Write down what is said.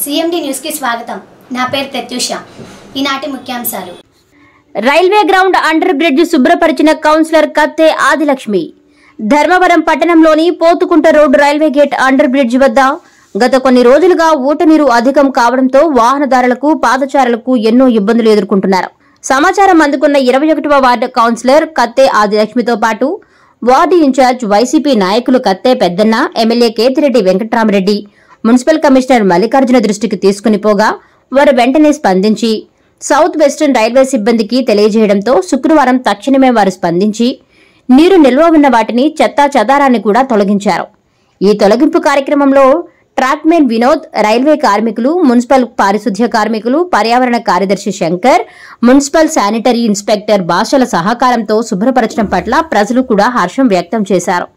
CMD న్యూస్కి స్వాగతం నా పేరు ప్రత్యూష ఈనాటి ముఖ్యాంశాలు రైల్వే గ్రౌండ్ అండర్ బ్రిడ్జ్ శుభ్రపరిచిన కౌన్సిలర్ కత్తే ఆదిలక్ష్మి ధర్మవరం పట్టణంలోని Pothukunta road railway gate under bridge వద్ద గత కొన్ని రోజులుగా ఊట నీరు అధికం కావడంతో వాహనదారులకు పాదచారులకు ఎన్నో ఇబ్బందులు ఎదుర్కొంటున్నారు సమాచారం అందుకున్న ఇరవై ఒకటవ వార్డు కౌన్సిలర్ కత్తే ఆదిలక్ష్మితో పాటు వార్డు ఇన్ఛార్జ్ వైసీపీ నాయకులు Katte Peddanna MLA Kethireddy Venkatramareddy municipal commissioner Mallikarjuna దృష్టికి తీసుకుని పోగా వారు వెంటనే స్పందించి సౌత్ వెస్టర్న్ రైల్వే సిబ్బందికి తెలియజేయడంతో శుక్రవారం తక్షణమే వారు స్పందించి నీరు నిల్వ ఉన్న వాటిని చెత్తా చెదారాన్ని కూడా తొలగించారు ఈ తొలగింపు కార్యక్రమంలో ట్రాక్మెన్ వినోద్ రైల్వే కార్మికులు మున్సిపల్ పారిశుధ్య కార్మికులు పర్యావరణ కార్యదర్శి శంకర్ మున్సిపల్ శానిటరీ ఇన్స్పెక్టర్ భాషల సహకారంతో శుభ్రపరచడం పట్ల ప్రజలు కూడా హర్షం వ్యక్తం చేశారు